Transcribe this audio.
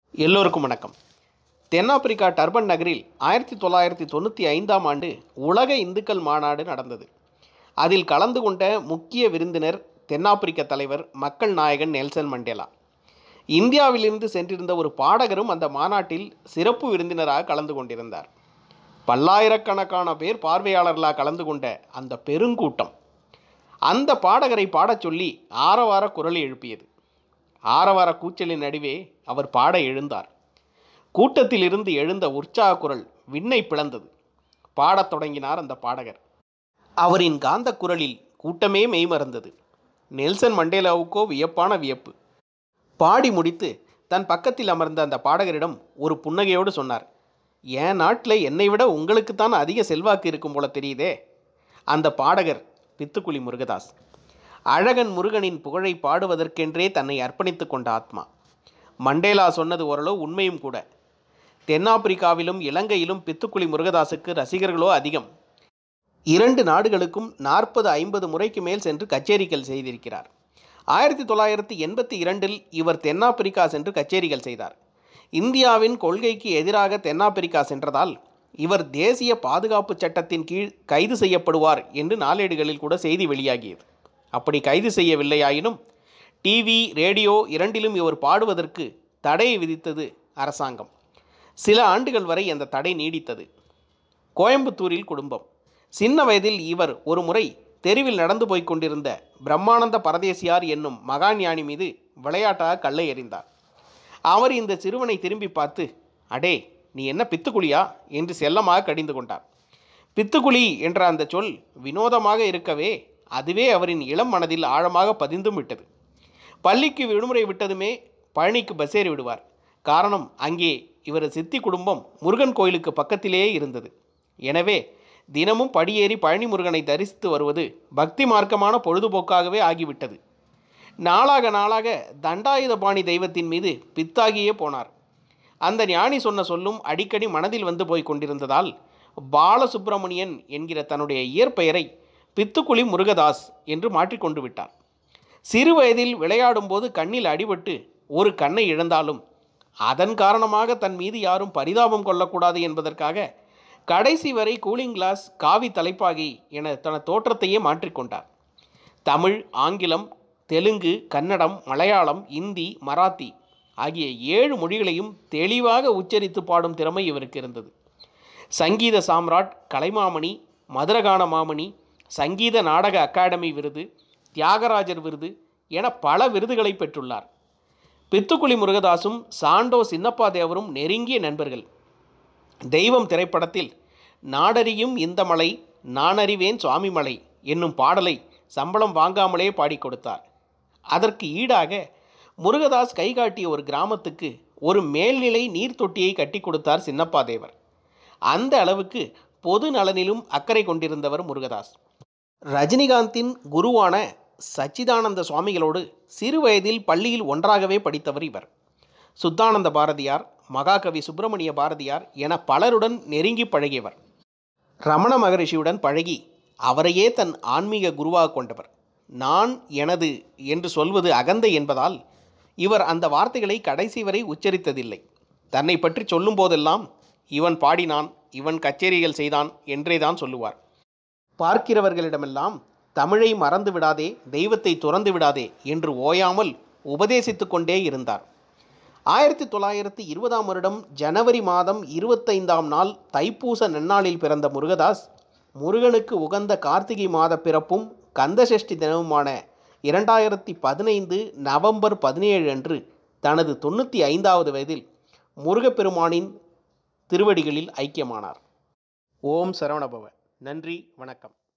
எல்லோருக்கும் வணக்கம் தென்னாப்பிரிக்கா டர்பன் நகரில் ஆயிரத்தி தொள்ளாயிரத்தி தொண்ணூற்றி ஐந்தாம் ஆண்டு உலக இந்துக்கள் மாநாடு நடந்தது அதில் கலந்து கொண்ட முக்கிய விருந்தினர் தென்னாப்பிரிக்க தலைவர் மக்கள் நாயகன் நெல்சன் மண்டேலா இந்தியாவிலிருந்து சென்றிருந்த ஒரு பாடகரும் அந்த மாநாட்டில் சிறப்பு விருந்தினராக கலந்து கொண்டிருந்தார் பல்லாயிரக்கணக்கான பேர் பார்வையாளர்களாக கலந்து கொண்ட அந்த பெருங்கூட்டம் அந்த பாடகரை பாடச் சொல்லி ஆரவார குரல் எழுப்பியது ஆரவார கூச்சலின் நடுவே அவர் பாட எழுந்தார் கூட்டத்திலிருந்து எழுந்த உற்சாக குரல் விண்ணை பிளந்தது பாடத் தொடங்கினார் அந்த பாடகர் அவரின் காந்த குரலில் கூட்டமே மெய்மறந்தது நெல்சன் மண்டேலாவுக்கோ வியப்பான வியப்பு பாடி முடித்து தன் பக்கத்தில் அமர்ந்த அந்த பாடகரிடம் ஒரு புன்னகையோடு சொன்னார் என் நாட்டில் என்னை விட உங்களுக்குத்தான் அதிக செல்வாக்கு இருக்கும் போல தெரியுதே அந்த பாடகர் பித்துக்குளி முருகதாஸ் அழகன் முருகனின் புகழை பாடுவதற்கென்றே தன்னை அர்ப்பணித்து கொண்ட ஆத்மா மண்டேலா சொன்னது ஓரளவு உண்மையும் கூட தென்னாப்பிரிக்காவிலும் இலங்கையிலும் பித்துக்குளி முருகதாஸுக்கு ரசிகர்களோ அதிகம் இரண்டு நாடுகளுக்கும் நாற்பது ஐம்பது முறைக்கு மேல் சென்று கச்சேரிகள் செய்திருக்கிறார் ஆயிரத்தி தொள்ளாயிரத்தி எண்பத்தி இரண்டில் இவர் தென்னாப்பிரிக்கா சென்று கச்சேரிகள் செய்தார் இந்தியாவின் கொள்கைக்கு எதிராக தென்னாப்பிரிக்கா சென்றதால் இவர் தேசிய பாதுகாப்பு சட்டத்தின் கீழ் கைது செய்யப்படுவார் என்று நாளேடுகளில் கூட செய்தி வெளியாகியது அப்படி கைது செய்யவில்லையாயினும் டிவி ரேடியோ இரண்டிலும் இவர் பாடுவதற்கு தடை விதித்தது அரசாங்கம் சில ஆண்டுகள் வரை அந்த தடை நீடித்தது கோயம்புத்தூரில் குடும்பம் சின்ன வயதில் இவர் ஒரு முறை தெருவில் நடந்து போய்க் கொண்டிருந்த பிரம்மானந்த பரதேசியார் என்னும் மகாஞானி மீது விளையாட்டாக கல்லை எறிந்தார் அவர் இந்த சிறுவனை திரும்பி பார்த்து அடே நீ என்ன பித்துக்குழியா என்று செல்லமாக கடிந்து கொண்டார் பித்துக்குழி என்ற அந்த சொல் வினோதமாக இருக்கவே அதுவே அவரின் இளம் மனதில் ஆழமாக பதிந்தும் விட்டது பள்ளிக்கு விடுமுறை விட்டதுமே பழனிக்கு பஸ் ஏறி விடுவார் காரணம் அங்கே இவரது சித்தி குடும்பம் முருகன் கோயிலுக்கு பக்கத்திலேயே இருந்தது எனவே தினமும் படியேறி பழனி முருகனை தரிசித்து வருவது பக்தி மார்க்கமான பொழுதுபோக்காகவே ஆகிவிட்டது நாளாக நாளாக தண்டாயுதபாணி தெய்வத்தின் மீது பித்தாகியே போனார் அந்த ஞானி சொன்ன சொல்லும் அடிக்கடி மனதில் வந்து போய் கொண்டிருந்ததால் பாலசுப்பிரமணியன் என்கிற தன்னுடைய இயற்பெயரை பித்துக்குளி முருகதாஸ் என்று மாற்றிக்கொண்டு விட்டார் சிறு வயதில் விளையாடும்போது கண்ணில் அடிபட்டு ஒரு கண்ணை இழந்தாலும் அதன் காரணமாக தன் மீது யாரும் பரிதாபம் கொள்ளக்கூடாது என்பதற்காக கடைசி வரை கூலிங் கிளாஸ் காவி தலைப்பாகி என தன தோற்றத்தையே மாற்றிக்கொண்டார் தமிழ் ஆங்கிலம் தெலுங்கு கன்னடம் மலையாளம் இந்தி மராத்தி ஆகிய ஏழு மொழிகளையும் தெளிவாக உச்சரித்து பாடும் திறமை இவருக்கு இருந்தது சங்கீத சாம்ராட் கலைமாமணி மதுரகான மாமணி சங்கீத நாடக அகாடமி விருது தியாகராஜர் விருது என பல விருதுகளை பெற்றுள்ளார் பித்துக்குளி முருகதாசும் சாண்டோ சின்னப்பா தேவரும் நெருங்கிய நண்பர்கள் தெய்வம் திரைப்படத்தில் நாடறியும் இந்த மலை நானறிவேன் சுவாமி மலை என்னும் பாடலை சம்பளம் வாங்காமலே பாடிக் கொடுத்தார் அதற்கு ஈடாக முருகதாஸ் கைகாட்டிய ஒரு கிராமத்துக்கு ஒரு மேல்நிலை நீர் தொட்டியை கட்டி கொடுத்தார் சின்னப்பா தேவர் அந்த அளவுக்கு பொது நலனிலும் அக்கறை கொண்டிருந்தவர் முருகதாஸ் ரஜினிகாந்தின் குருவான சச்சிதானந்த சுவாமிகளோடு சிறு வயதில் பள்ளியில் ஒன்றாகவே படித்தவர் இவர் சுத்தானந்த பாரதியார் மகாகவி சுப்பிரமணிய பாரதியார் என பலருடன் நெருங்கி பழகியவர் ரமண மகரிஷியுடன் பழகி அவரையே தன் ஆன்மீக குருவாக கொண்டவர் நான் எனது என்று சொல்வது அகந்தை என்பதால் இவர் அந்த வார்த்தைகளை கடைசி வரை உச்சரித்ததில்லை தன்னை பற்றி சொல்லும் போதெல்லாம் இவன் பாடினான் இவன் கச்சேரிகள் செய்தான் என்றே தான் சொல்லுவார் பார்க்கிறவர்களிடமெல்லாம் தமிழை மறந்து விடாதே தெய்வத்தை துறந்து விடாதே என்று ஓயாமல் உபதேசித்து கொண்டே இருந்தார் ஆயிரத்தி தொள்ளாயிரத்தி இருபதாம் வருடம் ஜனவரி மாதம் இருபத்தைந்தாம் நாள் தைப்பூச நன்னாளில் பிறந்த முருகதாஸ் முருகனுக்கு உகந்த கார்த்திகை மாத பிறப்பும் கந்தசஷ்டி தினமுமான இரண்டாயிரத்தி பதினைந்து நவம்பர் பதினேழு அன்று தனது தொண்ணூற்றி ஐந்தாவது வயதில் முருகப்பெருமானின் திருவடிகளில் ஐக்கியமானார் ஓம் சரவணபவ நன்றி வணக்கம்